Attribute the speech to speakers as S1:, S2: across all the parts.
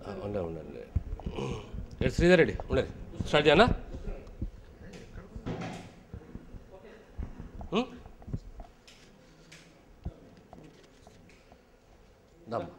S1: ఉండండి ఉండండి ఎటు శ్రీధర్ రెడ్డి ఉండండి స్టార్ట్ చేయనా ఉం? దమ్మా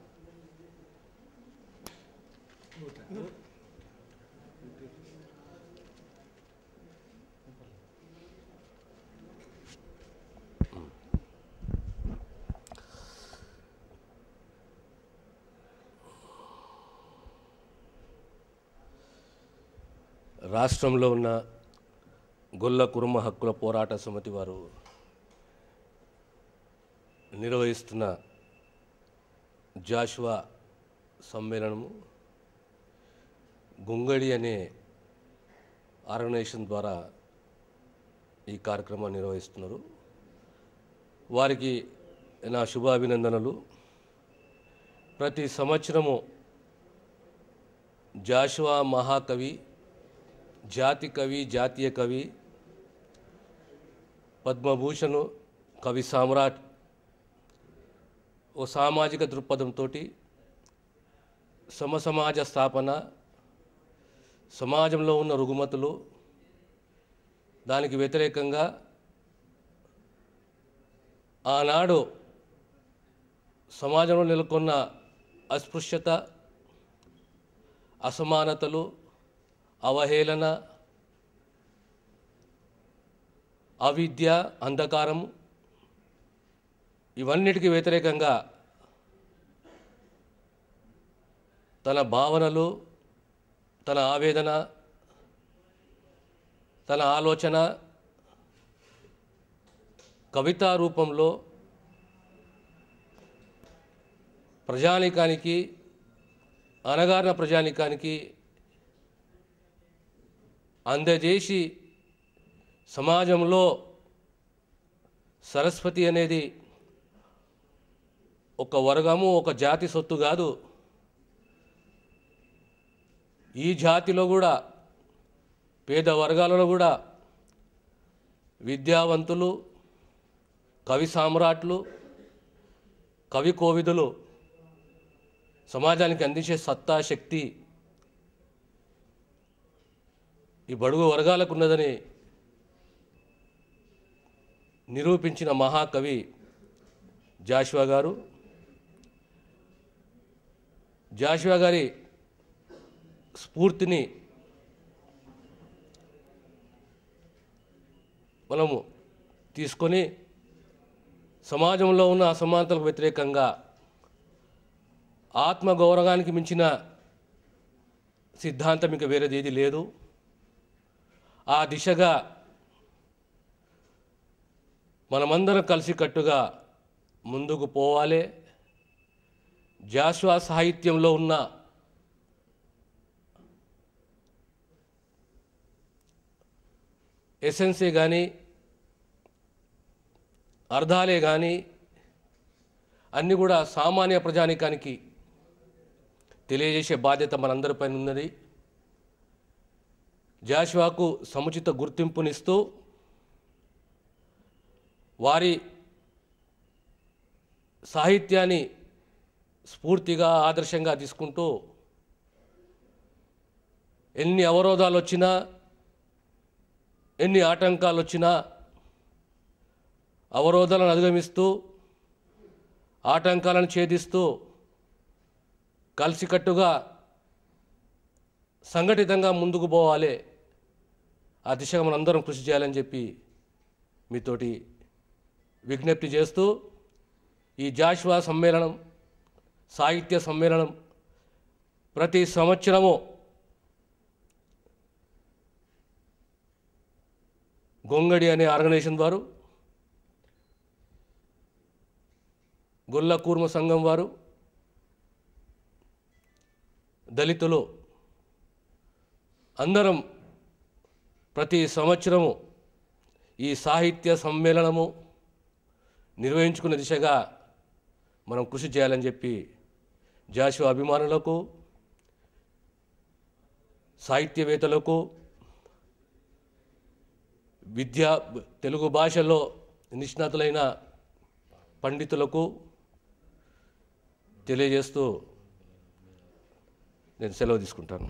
S1: రాష్ట్రంలో ఉన్న గొల్ల కురుమ హక్కుల పోరాట సమితి వారు నిర్వహిస్తున్న జాషువా సమ్మేళనము గుంగడి అనే ఆర్గనైజేషన్ ద్వారా ఈ కార్యక్రమాన్ని నిర్వహిస్తున్నారు వారికి నా శుభాభినందనలు ప్రతి సంవత్సరము జాషువా మహాకవి జాతి కవి జాతీయ కవి పద్మభూషణ్ కవి సామ్రాట్ ఓ సామాజిక దృక్పథంతో సమసమాజ స్థాపన సమాజంలో ఉన్న రుగ్మతులు దానికి వ్యతిరేకంగా ఆనాడు సమాజంలో నెలకొన్న అస్పృశ్యత అసమానతలు అవహేళన అవిద్య అంధకారము ఇవన్నిటికీ వ్యతిరేకంగా తన భావనలు తన ఆవేదన తన ఆలోచన కవితా రూపంలో ప్రజానికానికి అనగారిన ప్రజానికానికి అందజేసి సమాజంలో సరస్వతి అనేది ఒక వర్గము ఒక జాతి సొత్తు కాదు ఈ జాతిలో కూడా పేద వర్గాలలో కూడా విద్యావంతులు కవి సామ్రాట్లు కవి కోవిదులు సమాజానికి అందించే సత్తా శక్తి ఈ బడుగు వర్గాలకు ఉన్నదని నిరూపించిన మహాకవి జాషువా గారు జాషువా గారి స్ఫూర్తిని మనము తీసుకొని సమాజంలో ఉన్న అసమానతలకు వ్యతిరేకంగా ఆత్మగౌరవానికి మించిన సిద్ధాంతం ఇంకా వేరేది ఏది లేదు ఆ దిశగా మనమందరం కలిసికట్టుగా ముందుకు పోవాలి జాస్వా సాహిత్యంలో ఉన్న ఎసెన్సే కానీ అర్థాలే కానీ అన్నీ కూడా సామాన్య ప్రజానికానికి తెలియజేసే బాధ్యత మనందరిపైన ఉన్నది జాషువాకు సముచిత గుర్తింపునిస్తూ వారి సాహిత్యాన్ని స్ఫూర్తిగా ఆదర్శంగా తీసుకుంటూ ఎన్ని అవరోధాలు వచ్చినా ఎన్ని ఆటంకాలు వచ్చినా అవరోధాలను అధిగమిస్తూ ఆటంకాలను ఛేదిస్తూ కలిసికట్టుగా సంఘటితంగా ముందుకు పోవాలి ఆ దిశగా మనందరం కృషి చేయాలని చెప్పి మీతోటి విజ్ఞప్తి చేస్తూ ఈ జాషువా సమ్మేళనం సాహిత్య సమ్మేళనం ప్రతి సంవత్సరము గొంగడి అనే ఆర్గనైజేషన్ వారు గొల్ల కూర్మ సంఘం వారు దళితులు అందరం ప్రతి సంవత్సరము ఈ సాహిత్య సమ్మేళనము నిర్వహించుకునే దిశగా మనం కృషి చేయాలని చెప్పి జాషు అభిమానులకు సాహిత్యవేత్తలకు విద్యా తెలుగు భాషలో నిష్ణాతులైన పండితులకు తెలియజేస్తూ నేను సెలవు తీసుకుంటాను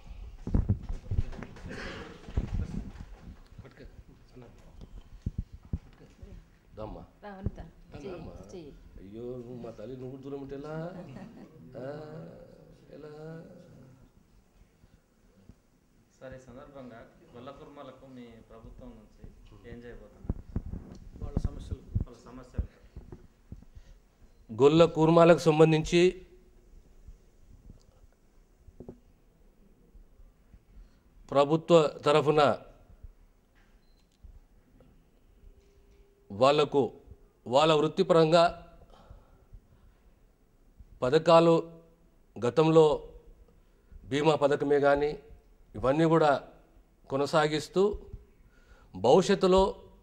S1: దమ్మా
S2: రా వనిత చెయ్యి
S1: అమ్మా.
S2: చెయ్యి
S1: అయ్యో నువ్వు మా తల్లి నువ్వు దూరం ఉంటే ఎలా ఆ, ఎలా
S3: సార్ ఈ సందర్భంగా గొల్ల కుర్మలకు మీ ప్రభుత్వం నుంచి ఏం చేయబోతున్నారు
S4: వాళ్ళ సమస్యలు
S3: వాళ్ళ సమస్యలు
S1: గొల్ల కూర్మాలకు సంబంధించి ప్రభుత్వ తరఫున వాళ్లకు వాళ్ళ వృత్తిపరంగా పథకాలు గతంలో బీమా పథకమే కానీ ఇవన్నీ కూడా కొనసాగిస్తూ భవిష్యత్తులో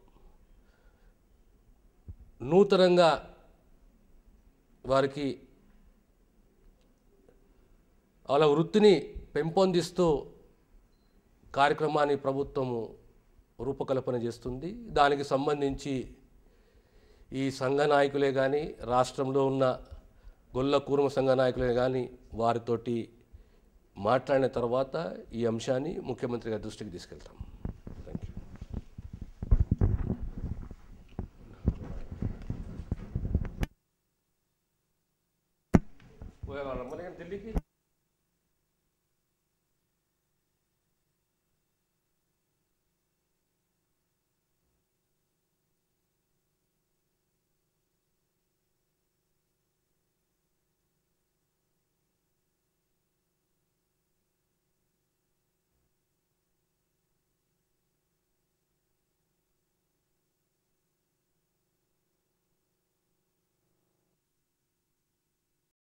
S1: నూతనంగా వారికి వాళ్ళ వృత్తిని పెంపొందిస్తూ కార్యక్రమాన్ని ప్రభుత్వము రూపకల్పన చేస్తుంది దానికి సంబంధించి ఈ సంఘ నాయకులే కానీ రాష్ట్రంలో ఉన్న గొల్ల కూర్మ సంఘ నాయకులే కానీ వారితోటి మాట్లాడిన తర్వాత ఈ అంశాన్ని ముఖ్యమంత్రి గారి దృష్టికి తీసుకెళ్తాం థ్యాంక్ యూ పోయేవాళ్ళం మరి ఢిల్లీకి